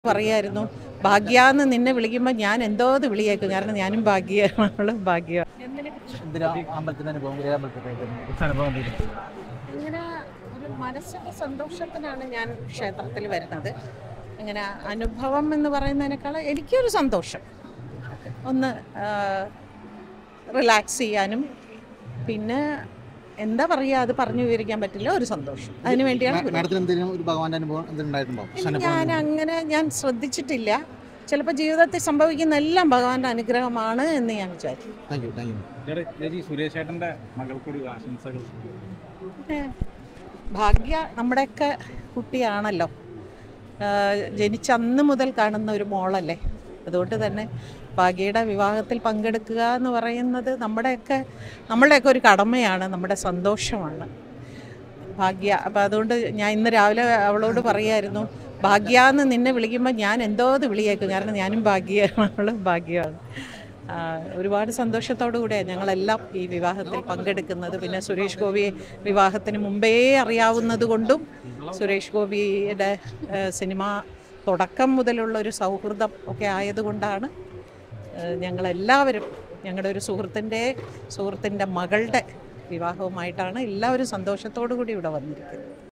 പറയായിരുന്നു ഭാഗ്യാന്ന് നിന്നെ വിളിക്കുമ്പോൾ ഞാൻ എന്തോ ഇത് വിളിയേക്കും കാരണം ഞാനും ഭാഗ്യമാണ് അവളും ഭാഗ്യ എന്തിനാ അമ്പലത്തിന്റെ അനുഭവം ഗുരുവായൂർ അമ്പലത്തിലേക്ക് അനുഭവം എന്തെങ്കിലും ഇങ്ങനെ ഒരു മനസ്സിൻ്റെ സന്തോഷത്തിനാണ് ഞാൻ ക്ഷേത്രത്തിൽ വരുന്നത് ഇങ്ങനെ അനുഭവം എന്ന് പറയുന്നതിനേക്കാൾ എനിക്കൊരു സന്തോഷം ഒന്ന് റിലാക്സ് ചെയ്യാനും പിന്നെ എന്താ പറയുക അത് പറഞ്ഞു വിവരിക്കാൻ പറ്റില്ല ഒരു സന്തോഷം അതിനു വേണ്ടിയാണ് ഗുരു. മാഡത്തിന് എന്തെങ്കിലും ഒരു ഭഗവാന്റെ അനുഭവം എന്തെങ്കിലും ഉണ്ടായിട്ടുണ്ടോ അനുഭവം ഞാൻ അങ്ങനെ ഞാൻ ശ്രദ്ധിച്ചിട്ടില്ല ചിലപ്പോൾ ജീവിതത്തിൽ സംഭവിക്കുന്ന എല്ലാം ഭഗവാന്റെ അനുഗ്രഹമാണ് എന്ന് ഞാൻ വിചാരിക്കും താങ്ക് യു താങ്ക് യു ചേട്ടാ, ചേച്ചി സുരേഷ് ചേട്ടന്റെ മകൾക്കൊരു ആശംസകൾ പിന്നെ ഭാഗ്യ നമ്മുടെയൊക്കെ കുട്ടിയാണല്ലോ ആഹ് ജനിച്ച അന്ന് മുതൽ കാണുന്ന ഒരു മോളല്ലേ അതുകൊണ്ട് തന്നെ ഭാഗ്യയുടെ വിവാഹത്തിൽ പങ്കെടുക്കുക എന്ന് പറയുന്നത് നമ്മുടെയൊക്കെ നമ്മളുടെയൊക്കെ ഒരു കടമയാണ് നമ്മുടെ സന്തോഷമാണ് ഭാഗ്യ അപ്പം അതുകൊണ്ട് ഞാൻ ഇന്ന് രാവിലെ അവളോട് പറയായിരുന്നു ഭാഗ്യാന്ന് നിന്നെ വിളിക്കുമ്പോൾ ഞാൻ എന്തോ ഇത് വിളിയേക്കും കാരണം ഞാനും ഭാഗ്യമാണ് അവളും ഭാഗ്യമാണ് ആ, ഒരുപാട് സന്തോഷത്തോടു കൂടിയാണ് ഞങ്ങളെല്ലാം ഈ വിവാഹത്തിൽ പങ്കെടുക്കുന്നത് പിന്നെ സുരേഷ് ഗോപിയെ വിവാഹത്തിന് മുമ്പേ അറിയാവുന്നത് കൊണ്ടും സുരേഷ് ഗോപിയുടെ ആ, സിനിമ തുടക്കം മുതലുള്ള ഒരു സൗഹൃദം ഒക്കെ ആയതുകൊണ്ടാണ് ആ, ഞങ്ങളെല്ലാവരും ഞങ്ങളുടെ ഒരു സുഹൃത്തിൻ്റെ സുഹൃത്തിൻ്റെ മകളുടെ വിവാഹവുമായിട്ടാണ് എല്ലാവരും സന്തോഷത്തോടു കൂടി ഇവിടെ വന്നിരിക്കുന്നത്